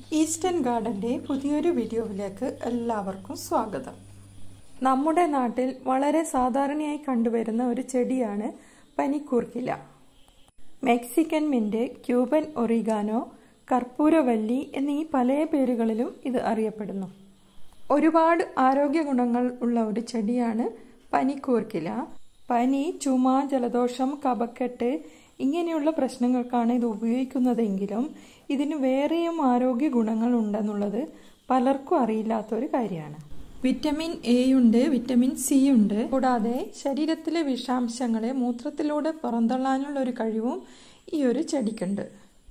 eastern ഗാർഡൻ്റെ പുതിയൊരു വീഡിയോയിലേക്ക് എല്ലാവർക്കും സ്വാഗതം നമ്മുടെ നാട്ടിൽ വളരെ സാധാരണയായി കണ്ടുവരുന്ന ഒരു ചെടിയാണ് പനിക്കൂർക്കില മെക്സിക്കൻ മിന്റ് ക്യൂബൻ ഒറിഗാനോ കർപ്പൂരവല്ലി എന്നീ പല പേരുകളിലും ഇത് അറിയപ്പെടുന്നു ഒരുപാട് ആരോഗ്യ ഗുണങ്ങൾ ഉള്ള ഒരു ചെടിയാണ് പനിക്കൂർക്കില പനി ചുമ ജലദോഷം കഫക്കെട്ട് ഇങ്ങനെയുള്ള പ്രശ്നങ്ങൾക്കാണ് ഇത് ഉപയോഗിക്കുന്നതെങ്കിലും ഇതിന് വേറെയും ആരോഗ്യ ഗുണങ്ങൾ ഉണ്ടെന്നുള്ളത് പലർക്കും അറിയില്ലാത്തൊരു കാര്യമാണ് വിറ്റമിൻ എ ഉണ്ട് വിറ്റമിൻ സി ഉണ്ട് കൂടാതെ ശരീരത്തിലെ വിഷാംശങ്ങളെ മൂത്രത്തിലൂടെ പുറന്തള്ളാനുള്ള ഒരു കഴിവും ഈ ഒരു ചെടിക്കുണ്ട്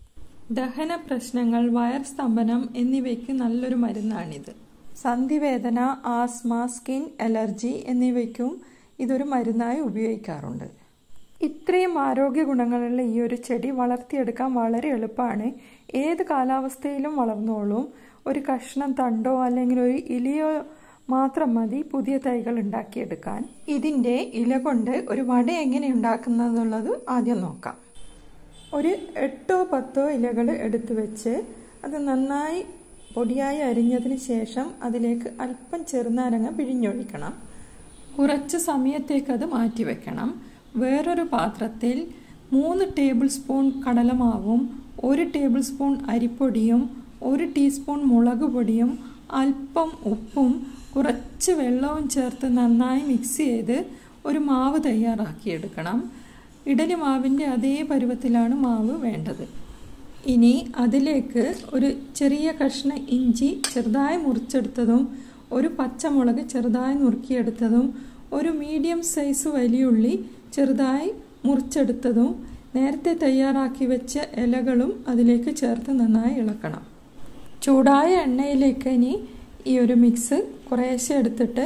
ദഹന പ്രശ്നങ്ങൾ വയർ സ്തംഭനം എന്നിവയ്ക്ക് നല്ലൊരു മരുന്നാണിത് സന്ധിവേദന ആസ്മ സ്കിൻ അലർജി എന്നിവയ്ക്കും ഇതൊരു മരുന്നായി ഉപയോഗിക്കാറുണ്ട് ഇത്രയും ആരോഗ്യ ഗുണങ്ങളുള്ള ഈ ഒരു ചെടി വളർത്തിയെടുക്കാൻ വളരെ എളുപ്പമാണ് ഏത് കാലാവസ്ഥയിലും വളർന്നോളും ഒരു കഷ്ണം തണ്ടോ അല്ലെങ്കിൽ ഒരു ഇലയോ മാത്രം മതി പുതിയ തൈകൾ ഉണ്ടാക്കിയെടുക്കാൻ ഇതിൻ്റെ ഇല കൊണ്ട് ഒരു വട എങ്ങനെ ഉണ്ടാക്കുന്നതെന്നുള്ളത് ആദ്യം നോക്കാം ഒരു എട്ടോ പത്തോ ഇലകൾ എടുത്തു വെച്ച് അത് നന്നായി പൊടിയായി അരിഞ്ഞതിന് ശേഷം അതിലേക്ക് അല്പം ചെറുനാരങ്ങ പിഴിഞ്ഞൊഴിക്കണം കുറച്ച് സമയത്തേക്ക് അത് മാറ്റി വെക്കണം വേറൊരു പാത്രത്തിൽ മൂന്ന് ടേബിൾ സ്പൂൺ കടലമാവും ഒരു ടേബിൾ സ്പൂൺ അരിപ്പൊടിയും ഒരു ടീസ്പൂൺ മുളക് പൊടിയും അല്പം ഉപ്പും കുറച്ച് വെള്ളവും ചേർത്ത് നന്നായി മിക്സ് ചെയ്ത് ഒരു മാവ് തയ്യാറാക്കിയെടുക്കണം ഇഡലി മാവിൻ്റെ അതേ പരുവത്തിലാണ് മാവ് വേണ്ടത് ഇനി അതിലേക്ക് ഒരു ചെറിയ കഷ്ണം ഇഞ്ചി ചെറുതായി മുറിച്ചെടുത്തതും ഒരു പച്ചമുളക് ചെറുതായി നുറുക്കിയെടുത്തതും ഒരു മീഡിയം സൈസ് വലിയുള്ളി ചെറുതായി മുറിച്ചെടുത്തതും നേരത്തെ തയ്യാറാക്കി വെച്ച ഇലകളും അതിലേക്ക് ചേർത്ത് നന്നായി ഇളക്കണം ചൂടായ എണ്ണയിലേക്ക് ഇനി ഈ ഒരു മിക്സ് കുറേശ്ശെ എടുത്തിട്ട്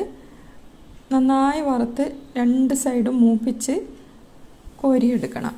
നന്നായി വറുത്ത് രണ്ട് സൈഡും മൂപ്പിച്ച് കോരിയെടുക്കണം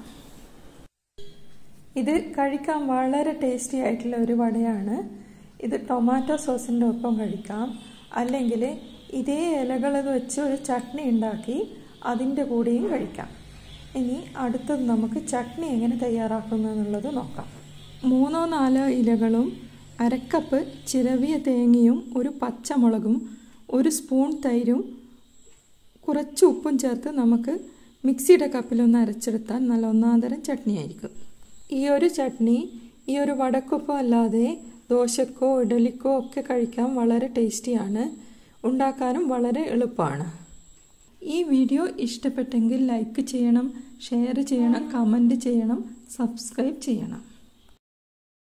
ഇത് കഴിക്കാൻ വളരെ ടേസ്റ്റി ആയിട്ടുള്ള ഒരു വടയാണ് ഇത് ടൊമാറ്റോ സോസിൻ്റെ ഒപ്പം കഴിക്കാം അല്ലെങ്കിൽ ഇതേ ഇലകൾ വെച്ച് ഒരു ചട്നി ഉണ്ടാക്കി അതിൻ്റെ കൂടെയും കഴിക്കാം ഇനി അടുത്തത് നമുക്ക് ചട്നി എങ്ങനെ തയ്യാറാക്കുന്നു എന്നുള്ളത് നോക്കാം മൂന്നോ നാലോ ഇലകളും അരക്കപ്പ് ചിരവിയ തേങ്ങയും ഒരു പച്ചമുളകും ഒരു സ്പൂൺ തൈരും കുറച്ച് ഉപ്പും ചേർത്ത് നമുക്ക് മിക്സിയുടെ കപ്പിലൊന്ന് അരച്ചെടുത്താൽ നല്ല ഒന്നാന്തരം ചട്നി ആയിരിക്കും ഈ ഒരു ചട്നി ഈ ഒരു വടക്കൊപ്പം അല്ലാതെ ദോശക്കോ ഇഡലിക്കോ ഒക്കെ കഴിക്കാൻ വളരെ ടേസ്റ്റിയാണ് ഉണ്ടാക്കാനും വളരെ എളുപ്പമാണ് ഈ വീഡിയോ ഇഷ്ടപ്പെട്ടെങ്കിൽ ലൈക്ക് ചെയ്യണം ഷെയർ ചെയ്യണം കമൻറ്റ് ചെയ്യണം സബ്സ്ക്രൈബ് ചെയ്യണം